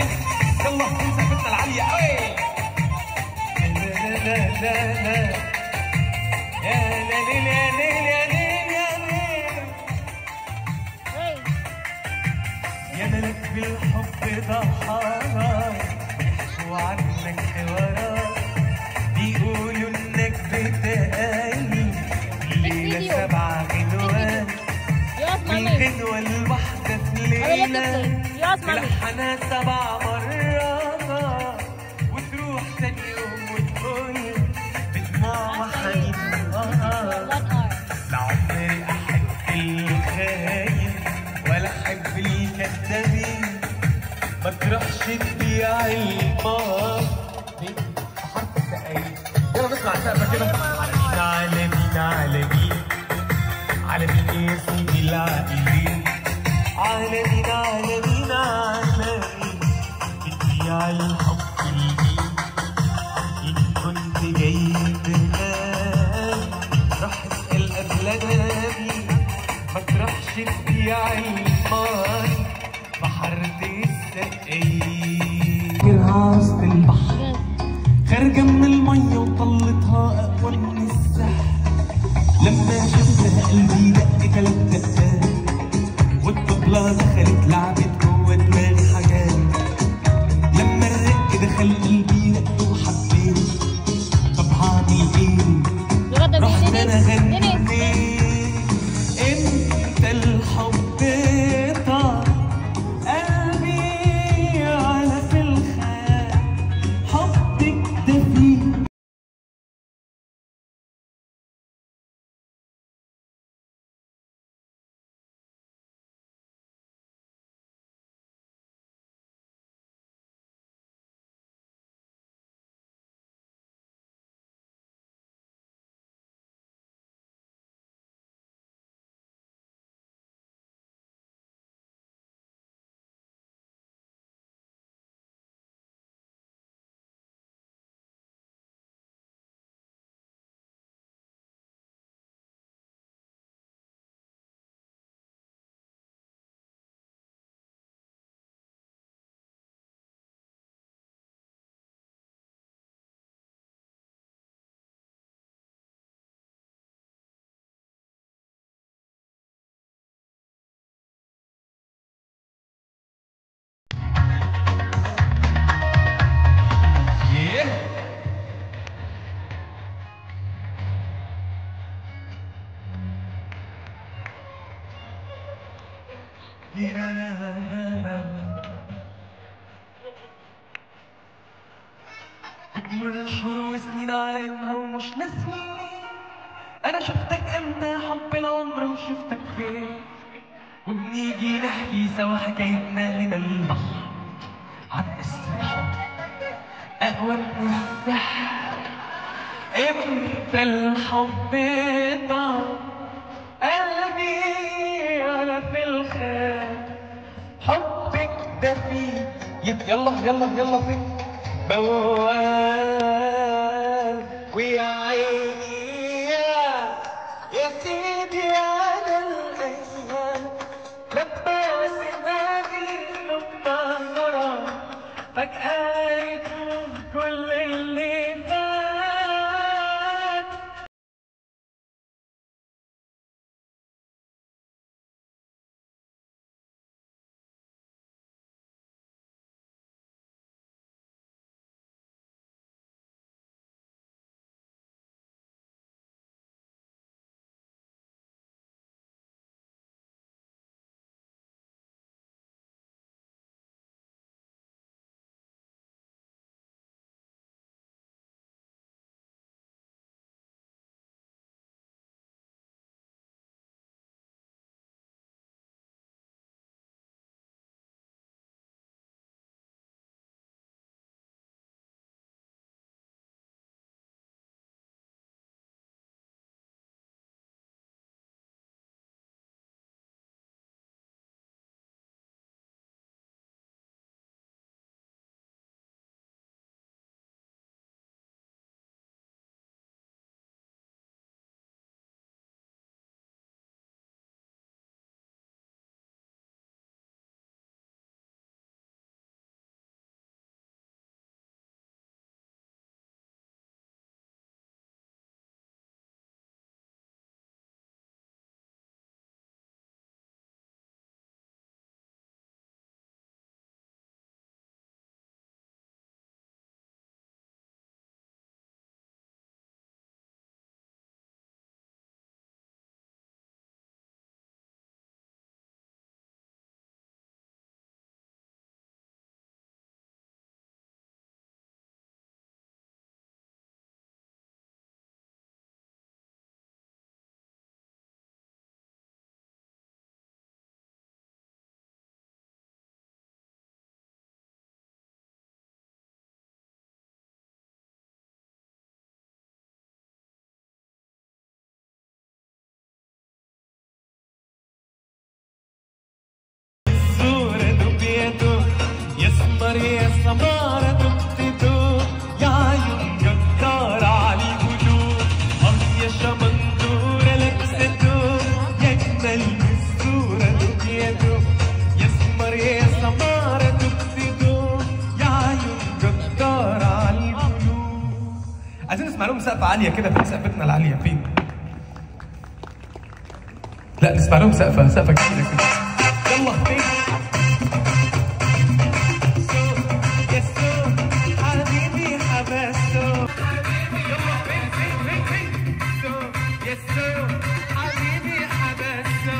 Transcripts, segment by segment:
عينك يلا انسى فتنا العالية قوي لا لا لا لا يا لا ليل يا ليل يا ليل يا ليل يا ملك بالحب ضحايا يحكوا عنك حوارات بيقولوا انك بتقالي الليلة سبعة غنوات يقف مامي والغنوة الواحدة في ليلة يقف مامي تلحنها سبع مرات وتروح تاني يوم وتقول بدموع حنين نهار لا عمري احب الخاين ولا احب الكذابين ما تروحش تبيع المار حرف الدقايق يلا نسمع سقفه كده على مين على مين على مين يا سيدي العاقلين على مين على مين على مين بتبيع الحب لمين إن كنت جاي تنام راح اسأل قبل نامي ما تروحش تبيع الماي بحرت السقايين وسط البحر خارجة من المية وطلتها أقوى من السحر لما شفتها قلبي دق تلات دقات والطبلة دخلت لعبت جوه دماغي حاجات لما الرق دخل قلبي رق وحبيت طب هعمل ايه؟ رحت انا غنيت انت الحب طار قلبي على في الخيال حبك ده فيه Yeah. بتمر شهور وسنين علينا ومش ناسيني انا شفتك امتى حب العمر وشفتك فين وبنيجي نحكي سوا حكايتنا هنا البحر عن السحر اقوى من السحر امتى الحب طار قلبي على في الخير حبك ده فيه يت- يلا يلا يلا فيك موال ويا عيني يا يا سيدي على الايام لما سمعتي لما نرى فجأة يكون كل اللي فات سمارة دبت دوب يا عيون جدارة علي قلوب اه يا شمندورة لابسة دوب يا اجمل من الصورة دوب يا دوب يا سمر يا سمارة دبت دوب يا عيون جدارة علي قلوب عايزين نسمع لهم سقفة عالية كده فين سقفتنا العالية فين؟ لا نسمع لهم سقفة سقفة كبيرة كده يلا فين؟ يسو حبيبي حبسو يلا فين فين فين فين يسو يسو حبيبي حبسو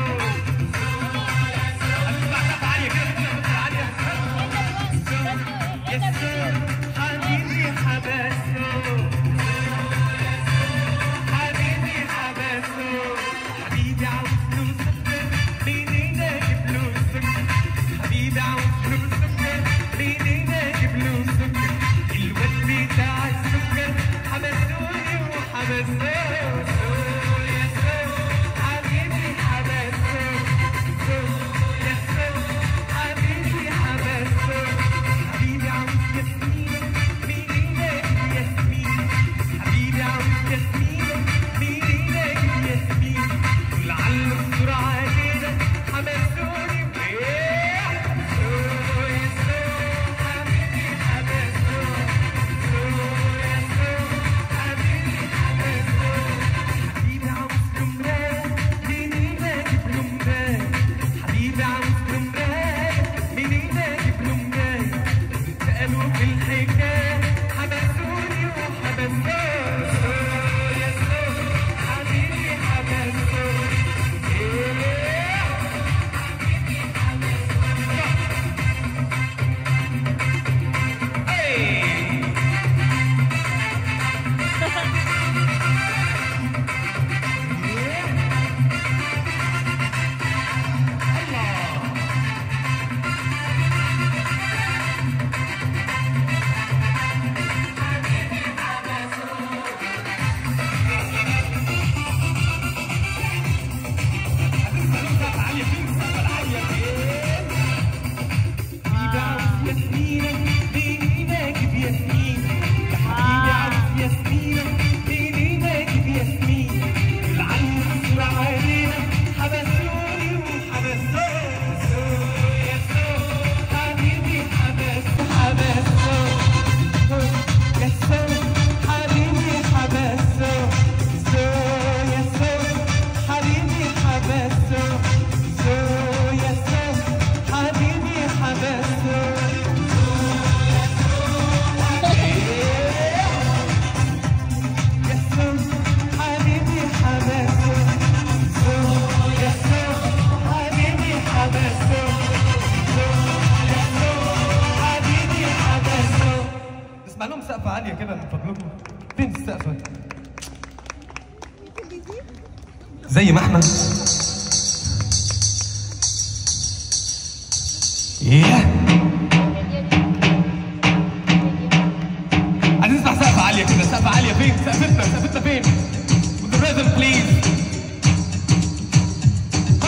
اسمع سقفة عالية كده سقفة عالية يسو حبيبي حبسو حبيبي حبسو حبيبي عاوز فلوسك منين اجيب فلوسك حبيبي عاوز فلوسك منين اجيب فلوسك الواد بتاع السكر حبسوني وحبسوه يا سو حبيبي حبسوه يا سو حبيبي حبسوه حبيبي عاوز ياسمين منين اجيب ياسمين حبيبي عاوز ياسمين منين اجيب ياسمين ولعل بسرعة كده حبسوني بإيه سو يا سو حبيبي حبسوه سو يا سو حبيبي حبسوه حبيبي عاوز لمراية منين اجيب له مراية حبيبي عاوز لمراية منين اجيب له مراية سألوا في الحكاية حبسوني وحبسوه سو يا سو حبيبي حبسوه إيه Hey! حبيبي عاوز ياسمينة منين اجيب ياسمين يا حبيبي عاوز ياسمينة منين اجيب ياسمين العين بسرعة علينا حبسوني وحبسوه يا سو حبيبي حبسوه حبسوه يا سو حبيبي حبسوه سو يا سو حبيبي حبسوه سو يا سو حبيبي حبسوه يسو حبيبي حبسو سو يسو حبيبي حبسو سو يسو حبيبي حبسو اسمع لهم سقفة عالية كده من فضلكم فين السقفة؟ زي ما احنا ايه عايزين نسمع سقفة عالية كده سقفة عالية فين؟ سقفتنا سقفتنا فين؟ With the rhythm please ها.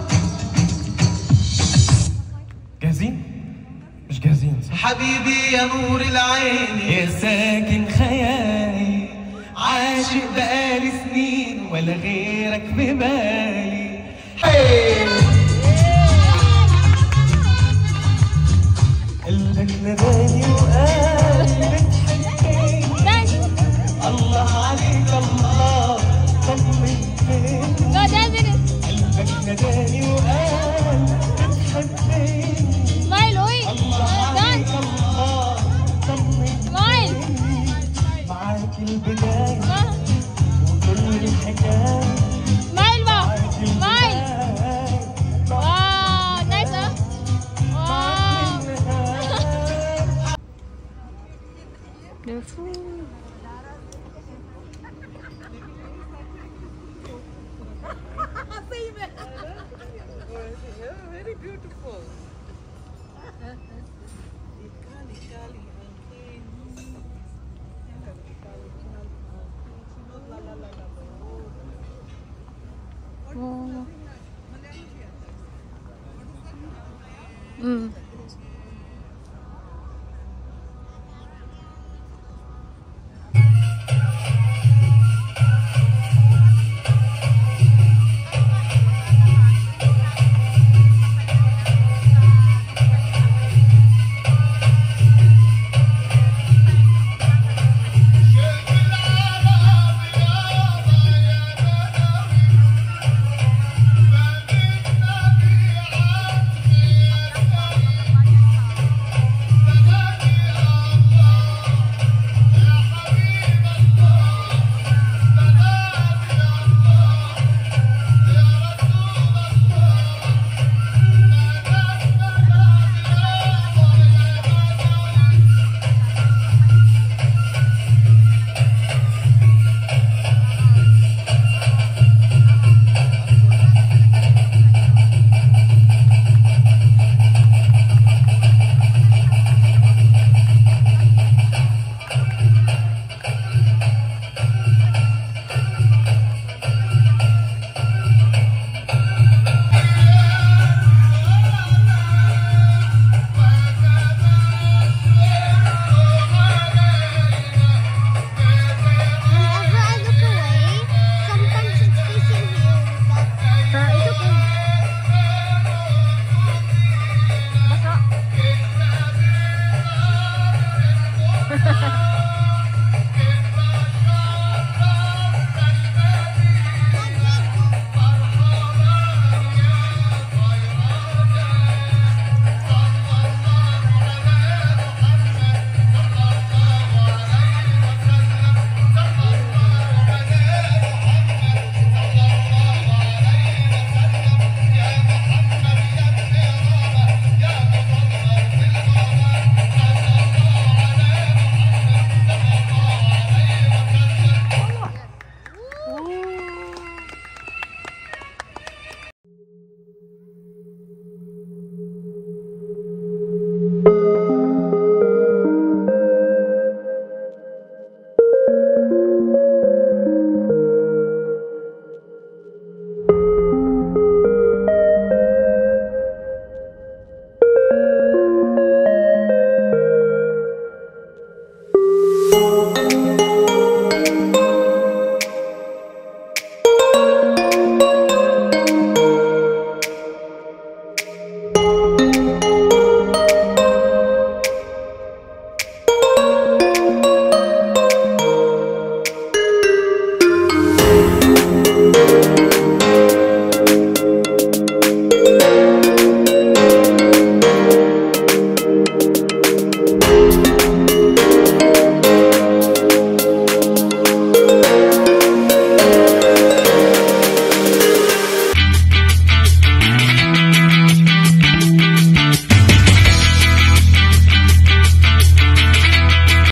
جاهزين؟ مش جاهزين صح؟ حبيبي يا نور العين يا ساكن خيالي عاشق بقالي سنين ولا غيرك ببالي قلبك ناداني وقال بتحبني الله عليك الله طمن فين Go dance it. قلبك ناداني وقال بتحبني Smile, oi. الله عليك Dance. الله طمن Smile. معاك البداية Go. وكل الحكاية Smile, Bob. معاك Smile. البداية Wow, nice, huh? Wow. النهاية The food.